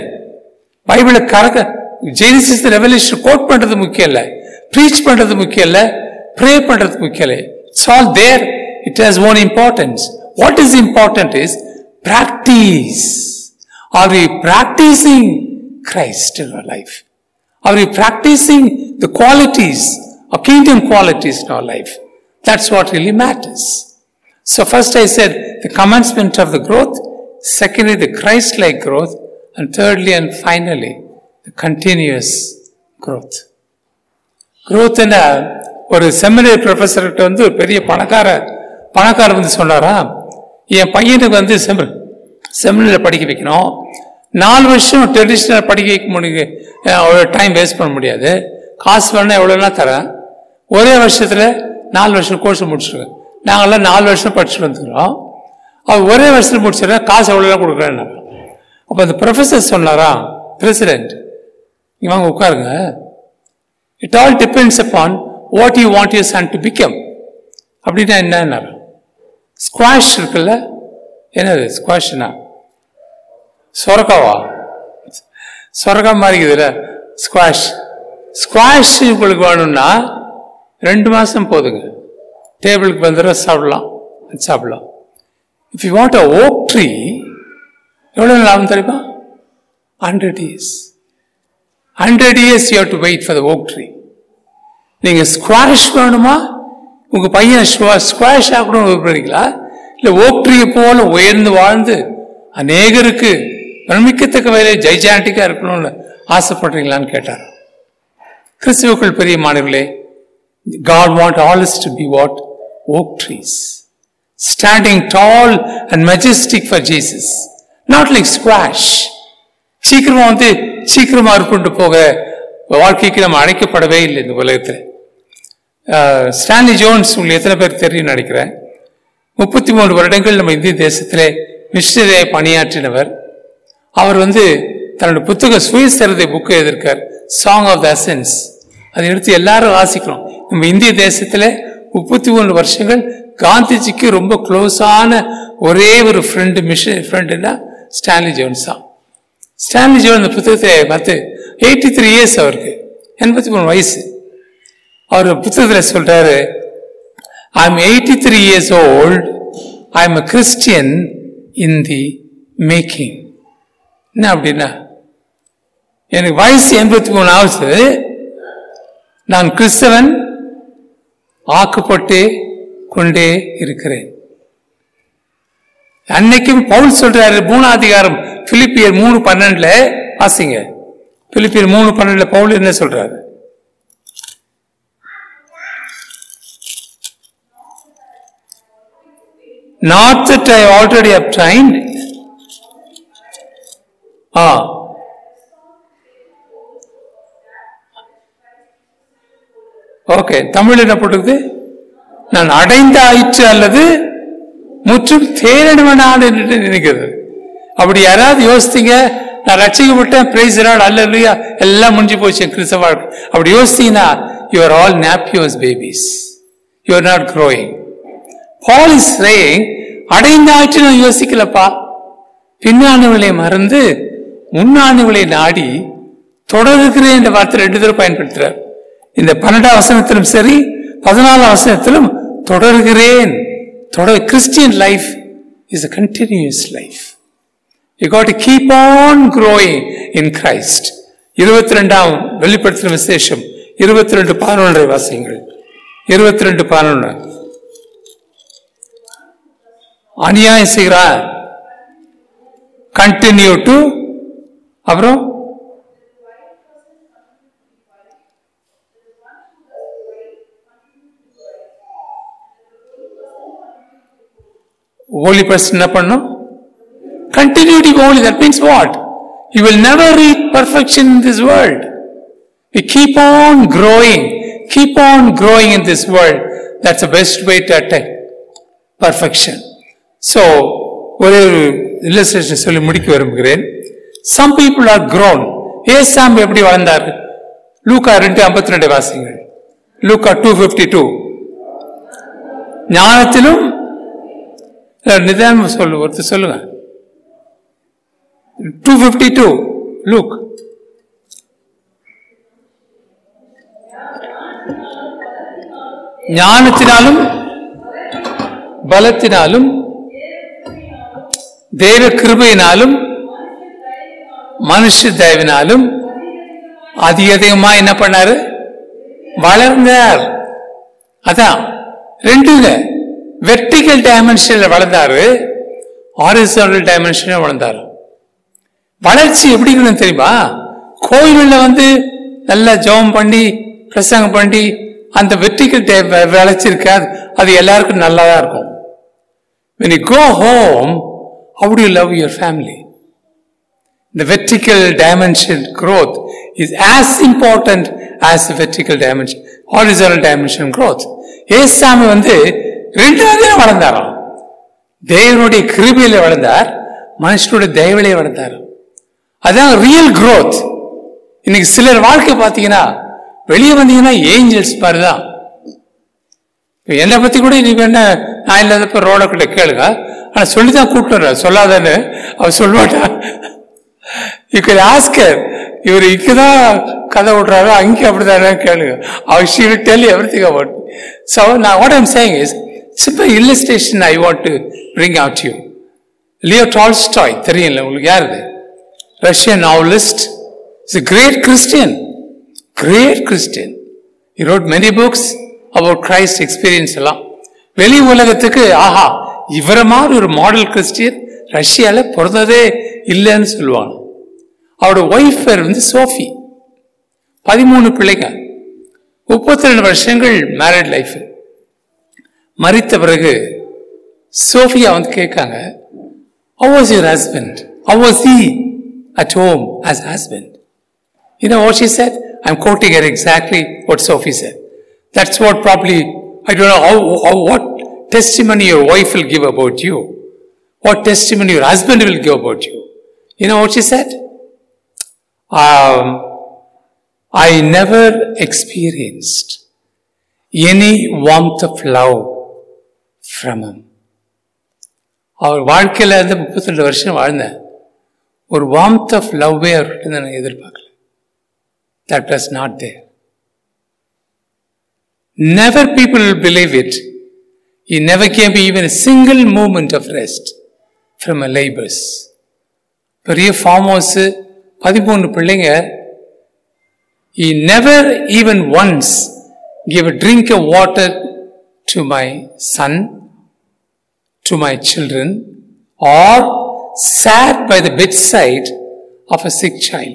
பைபிளை கறக்க ஜெனிசிஸ் ரெவல்யூஷன் கோட் பண்றது முக்கியம் இல்லை ப்ரீச் பண்றது முக்கியம் இல்லை ப்ரே பண்றதுக்கு முக்கியம் it's all there it has own importance what is important is practice are we practising Christ in our life are we practising the qualities kingdom qualities in our life that's what really matters so first i said the commencement of the growth secondly the christ like growth and thirdly and finally the continuous growth growth என்ன ஒரு seminary ப்ரொஃபஸர்கிட்ட வந்து ஒரு பெரிய பணக்கார பணக்காரர் வந்து சொன்னாரா என் பையனுக்கு வந்து செமி செமினரியில் படிக்க வைக்கணும் நாலு வருஷம் ட்ரெடிஷ்னல் படிக்க வைக்க முடியும் அவ்வளோ டைம் வேஸ்ட் பண்ண முடியாது காசு வேணா எவ்வளோனா தரேன் ஒரே வருஷத்தில் நாலு வருஷம் கோர்ஸ் முடிச்சிருக்கேன் நாங்கள்லாம் நாலு வருஷம் படிச்சுட்டு வந்துக்கிறோம் அவர் ஒரே வருஷத்தில் முடிச்சிடறேன் காசு எவ்வளோலாம் கொடுக்குறேன்னு அப்போ அந்த ப்ரொஃபஸர் சொன்னாரா பிரசிடென்ட் இங்கே வாங்க உட்காருங்க it all depends upon what you want your son to become அப்படின்னா என்ன ஸ்குவாஷ் இருக்குல்ல என்னது ஸ்குவாஷ்னா சொரக்காவா சொரக்கா மாதிரி இருக்குதுல்ல ஸ்குவாஷ் ஸ்குவாஷ் உங்களுக்கு வேணும்னா ரெண்டு மாதம் போதுங்க டேபிளுக்கு வந்துடும் சாப்பிடலாம் சாப்பிடலாம் if you want a oak tree எவ்வளோ லாபம் தெரியுமா hundred years hundred years you to wait for the oak tree நீங்கள் ஸ்குவாஷ் வேணுமா உங்கள் பையன் ஸ்குவாஷ் ஆகணும்னு விரும்புறீங்களா இல்லை ஓக் ட்ரீயை போல உயர்ந்து வாழ்ந்து அநேகருக்கு பிரமிக்கத்தக்க வகையில ஜெய்ஜாண்டிக்காக இருக்கணும்னு ஆசைப்படுறீங்களான்னு கேட்டார் கிறிஸ்துவுக்குள் பெரிய மாணவர்களே God want all us to be what? Oak trees. Standing tall and majestic for Jesus. Not like squash. சீக்கிரமா வந்து சீக்கிரமா இருப்புண்டு போக வாழ்க்கைக்கு நம்ம அழைக்கப்படவே இல்லை இந்த உலகத்தில் ஸ்டான்லி ஜோன்ஸ் உங்களுக்கு எத்தனை பேர் தெரியும் நினைக்கிறேன் முப்பத்தி மூணு வருடங்கள் நம்ம இந்திய தேசத்திலே மிஷனரியை பணியாற்றினவர் அவர் வந்து தன்னோட புத்தக சுயசரிதை புக்கை எதிர்க்கார் சாங் ஆஃப் த அசன்ஸ் அதை எடுத்து எல்லாரும் வாசிக்கிறோம் நம்ம இந்திய தேசத்தில் முப்பத்தி மூணு வருஷங்கள் காந்திஜிக்கு ரொம்ப க்ளோஸான ஒரே ஒரு ஃப்ரெண்டு மிஷன் ஃப்ரெண்டுன்னா ஸ்டான்லி ஜோன்ஸ் தான் ஸ்டான்லி ஜோன் இந்த புத்தகத்தை பார்த்து எயிட்டி த்ரீ இயர்ஸ் அவருக்கு எண்பத்தி மூணு வயசு அவர் புத்தகத்தில் சொல்றாரு I am eighty three years old I am a Christian in the making என்ன அப்படின்னா எனக்கு வயசு எண்பத்தி மூணு ஆகுது நான் கிறிஸ்தவன் ஆக்கப்பட்டே கொண்டே இருக்கிறேன் அன்னைக்கும் பவுல் சொல்றாரு மூணாம் அதிகாரம் பிலிப்பியர் மூணு பன்னெண்டுல வாசிங்க பிலிப்பியர் மூணு பன்னெண்டுல பவுல் என்ன சொல்றாரு Not that I already obtained. ஆ ஓகே தமிழ் என்ன போட்டுக்குது நான் அடைந்த ஆயிற்று அல்லது முற்றும் தேரணுவனான் என்று நினைக்கிறது அப்படி யாராவது யோசித்தீங்க நான் ரட்சிக்கப்பட்டேன் பிரைஸ் நாள் அல்ல இல்லையா எல்லாம் முடிஞ்சு போச்சு என் கிறிஸ்தவ வாழ்க்கை அப்படி யோசித்தீங்கன்னா யூ ஆர் ஆல் நாப்யூஸ் babies you are not growing Paul is praying அடைந்த ஆயிற்று நான் யோசிக்கலப்பா பின்னானவளை மறந்து முன்னானவளை நாடி தொடர்கிறேன் என்ற வார்த்தை ரெண்டு தடவை பயன்படுத்துறார் இந்த பன்னெண்டாம் வசனத்திலும் சரி பதினாலாம் வசனத்திலும் தொடர்கிறேன் தொடர் Christian life is a continuous life you got to keep on growing in Christ இருபத்தி ரெண்டாம் வெளிப்படுத்தின விசேஷம் இருபத்தி ரெண்டு பதினொன்றை வாசியுங்கள் இருபத்தி ரெண்டு பதினொன்று அநியாயம் செய்கிறார் கண்டினியூ டு அப்புறம் holy person என்ன பண்ணும் continue to be holy that means what you will never reach perfection in this world we keep on growing keep on growing in this world that's the best way to attain perfection so ஒரே ஒரு illustration சொல்லி முடிக்க விரும்புகிறேன் some people are grown ஏசாம் எப்படி வளர்ந்தார் லூக்கா ரெண்டு ஐம்பத்தி ரெண்டு வாசிங்கள் லூக்கா டூ பிப்டி டூ ஞானத்திலும் நிதானம் சொல்லு ஒருத்தர் சொல்லுங்க டூ பிப்டி டூ லுக் ஞானத்தினாலும் பலத்தினாலும் தேவ கிருபையினாலும் மனுஷ தயவினாலும் அதிக அதிகமா என்ன பண்ணாரு வளர்ந்தார் அதான் ரெண்டுங்க வெர்டிகல் டைமென்ஷன்ல வளர்ந்தாரு ஹாரிசான்டல் டைமென்ஷன்ல வளர்ந்தாரு வளர்ச்சி எப்படி இருக்கணும் தெரியுமா கோயில்ல வந்து நல்லா ஜெபம் பண்ணி பிரசங்கம் பண்ணி அந்த வெர்டிகல் வளர்ச்சி இருக்காது அது எல்லாருக்கும் நல்லா தான் இருக்கும் when you go home how do you love your family the vertical dimension growth is as important as the vertical dimension horizontal dimension growth ஏசாமி வந்து ரெண்டு வகையில வளர்ந்தாராம் தேவனுடைய கிருபையில வளர்ந்தார் மனுஷனுடைய தயவிலே வளர்ந்தார் அதான் ரியல் growth இன்னைக்கு சிலர் வாழ்க்கை பார்த்தீங்கன்னா வெளியே வந்தீங்கன்னா ஏஞ்சல்ஸ் மாதிரி தான் இப்போ என்னை பத்தி கூட நீ என்ன நான் இல்லாதப்ப ரோட கிட்ட கேளுங்க ஆனா சொல்லிதான் கூப்பிட்டு சொல்லாதன்னு அவர் சொல்லமாட்டா you ஆஸ்கர் இவர் இங்கதான் கதை விடுறாரு அங்கே அப்படிதானே கேளுங்க அவர் she will tell everything about so நான் what I'm saying is simple illustration I want to bring out you Leo Tolstoy தெரியல உங்களுக்கு யார் இது Russian novelist is a great Christian great Christian he wrote many books about Christ experience எல்லாம் வெளி உலகத்துக்கு ஆஹா இவரை மாதிரி ஒரு மாடல் கிறிஸ்டியன் ரஷ்யால பிறந்ததே இல்லைன்னு சொல்லுவாங்க அவரோட ஒய்ஃப் பேர் வந்து சோஃபி பதிமூணு பிள்ளைங்க முப்பத்தி ரெண்டு வருஷங்கள் மேரிட் லைஃப் மறித்த பிறகு சோஃபியா வந்து கேட்காங்க how was your husband how was he at home as husband you know what she said i'm quoting her exactly what sophie said that's what probably i don't know how, how what testimony your wife will give about you what testimony your husband will give about you you know what she said um, I never experienced any warmth of love from him. அவர் வாழ்க்கையில் இருந்து முப்பத்தி ரெண்டு வருஷம் வாழ்ந்தேன் ஒரு warmth of லவ்வே அவர்கிட்ட நான் எதிர்பார்க்கல that was not there never people believe it he never came even single moment of rest from a labourers பெரிய ஃபார்ம் ஹவுஸ் பதிமூணு பிள்ளைங்க he never even once gave a drink of water to my son, to my children, or sat by the bedside of a sick child.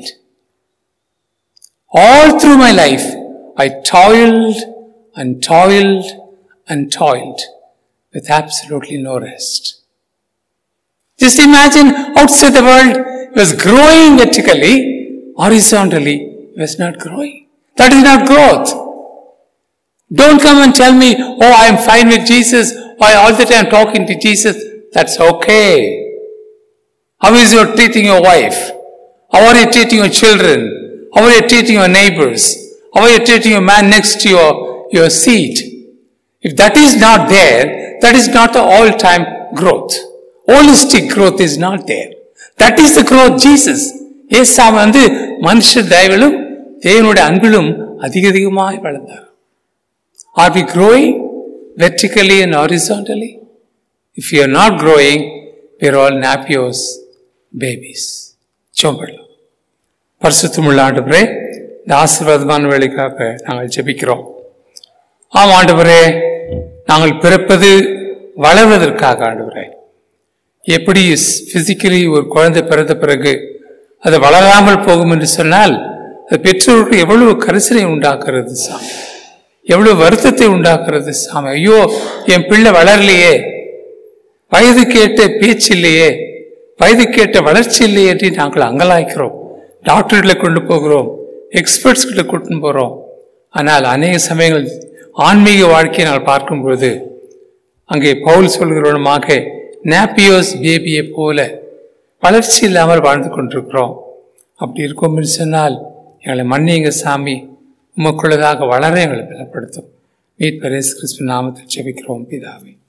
All through my life, I toiled and toiled and toiled with absolutely no rest. Just imagine outside the world, it was growing vertically, horizontally, it was not growing. That is not growth. Don't come and tell me, oh, I am fine with Jesus, or all the time talking to Jesus. That's okay. How is you treating your wife? How are you treating your children? How are you treating your neighbors? How are you treating your man next to your, your seat? If that is not there, that is not the all-time growth. Holistic growth is not there. That is the growth Jesus. ஏசாம வந்து மனுஷ தயவிலும் தேவனுடைய அன்பிலும் அதிக அதிகமாய் வளர்ந்தார் are we growing vertically and horizontally if you are not growing we're all நாப்பியோஸ் babies சோம்படலாம் பரிசுத்தமுள்ள ஆண்டவரே இந்த ஆசீர்வாதமான வேலைக்காக நாங்கள் ஜெபிக்கிறோம் ஆம் ஆண்டவரே நாங்கள் பிறப்பது வளர்வதற்காக ஆண்டவரே எப்படி பிசிக்கலி ஒரு குழந்தை பிறந்த பிறகு அது வளராமல் போகும் என்று சொன்னால் அது பெற்றோருக்கு எவ்வளவு கரிசனை உண்டாக்குறது சாமி எவ்வளவு வருத்தத்தை உண்டாக்குறது சாமி ஐயோ என் பிள்ளை வளரலையே வயது கேட்ட பேச்சு இல்லையே வயது கேட்ட வளர்ச்சி இல்லையே என்று நாங்கள் அங்கலாய்க்கிறோம் டாக்டர்களை கொண்டு போகிறோம் எக்ஸ்பர்ட்ஸ் கிட்ட கூட்டின்னு போகிறோம் ஆனால் அநேக சமயங்கள் ஆன்மீக வாழ்க்கையை நாங்கள் பார்க்கும்பொழுது அங்கே பவுல் சொல்கிறோமாக நாப்பியோஸ் பேபியை போல வளர்ச்சி இல்லாமல் வாழ்ந்து கொண்டிருக்கிறோம் அப்படி இருக்கும் என்று சொன்னால் எங்களை மன்னிங்க சாமி உமக்குள்ளதாக வளர எங்களை பலப்படுத்தும் மீட்பரேஸ் கிறிஸ்து நாமத்தில் ஜெபிக்கிறோம் பிதாவே